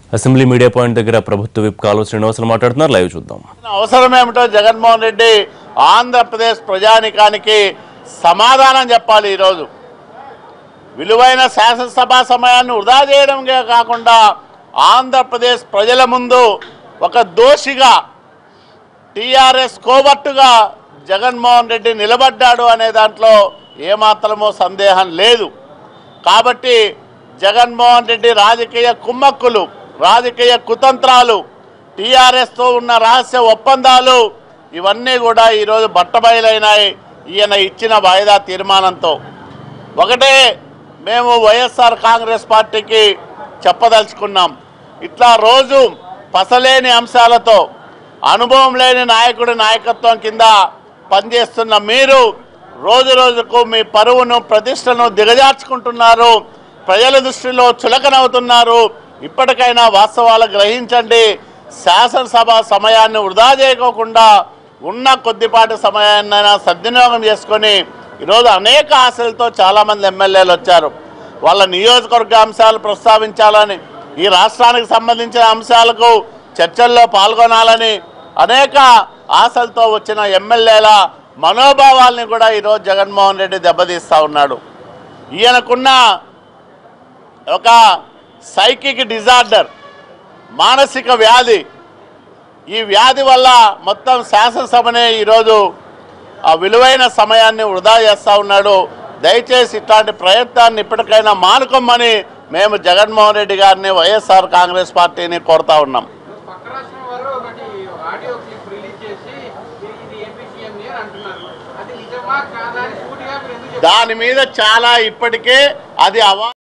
Assembly media point దగ్గర ప్రభుత్వ whip కాలువ శ్రీనివాసులు మాట్లాడుతున్నారు లైవ్ చూద్దాం అవసరం ఏమిటో జగన్మోహన్ రెడ్డి ఆంధ్రప్రదేశ్ ప్రజానికానికి సమాధానం చెప్పాలి ఈరోజు విలువైన శాసనసభ సమయాన్ని వృధా చేయడమే కాకుండా ఆంధ్రప్రదేశ్ ప్రజల ముందు ఒక దోషిగా టీఆర్ఎస్ కోబట్టుగా జగన్మోహన్ రెడ్డి నిలబడ్డాడు అనే దాంట్లో ఏమాత్రమో సందేహం లేదు కాబట్టి జగన్మోహన్ రెడ్డి రాజకీయ కుమ్మక్కులు రాజకీయ కుతంత్రాలు టీఆర్ఎస్తో ఉన్న రహస్య ఒప్పందాలు ఇవన్నీ కూడా ఈరోజు బట్టబయలైనాయి ఈయన ఇచ్చిన వాయిదా తీర్మానంతో ఒకటే మేము వైఎస్ఆర్ కాంగ్రెస్ పార్టీకి చెప్పదలుచుకున్నాం ఇట్లా రోజు పసలేని అంశాలతో అనుభవం లేని నాయకుడి నాయకత్వం కింద పనిచేస్తున్న మీరు రోజు రోజుకు మీ పరువును ప్రతిష్టను దిగజార్చుకుంటున్నారు ప్రజల దృష్టిలో చులకనవుతున్నారు ఇప్పటికైనా వాస్తవాలు గ్రహించండి శాసనసభ సమయాన్ని వృధా చేయకోకుండా ఉన్న కొద్దిపాటి సమయాన్నైనా సద్వినియోగం చేసుకొని ఈరోజు అనేక ఆశలతో చాలామంది ఎమ్మెల్యేలు వచ్చారు వాళ్ళ నియోజకవర్గ అంశాలు ప్రస్తావించాలని ఈ రాష్ట్రానికి సంబంధించిన అంశాలకు చర్చల్లో పాల్గొనాలని అనేక ఆశలతో వచ్చిన ఎమ్మెల్యేల మనోభావాల్ని కూడా ఈరోజు జగన్మోహన్ రెడ్డి దెబ్బతీస్తూ ఉన్నాడు ఈయనకున్న ఒక సైకిక్ డిజార్డర్ మానసిక వ్యాధి ఈ వ్యాధి వల్ల మొత్తం శాసనసభనే ఈరోజు ఆ విలువైన సమయాన్ని వృధా చేస్తూ ఉన్నాడు దయచేసి ఇట్లాంటి ప్రయత్నాన్ని ఇప్పటికైనా మానుకోమని మేము జగన్మోహన్ రెడ్డి గారిని వైఎస్ఆర్ కాంగ్రెస్ పార్టీని కోరుతా ఉన్నాం పక్క రాష్ట్రం వారు ఒకటి ఆడియో క్లిప్ రిలీజ్ చేసి ఇది ఇది ఏపీ సీఎం అని అంటున్నారు అది నిజమా కాదా అని సూటిగా మీరు ఎందుకు చెప్తారు? దాని మీద చాలా ఇప్పటికే అది అవా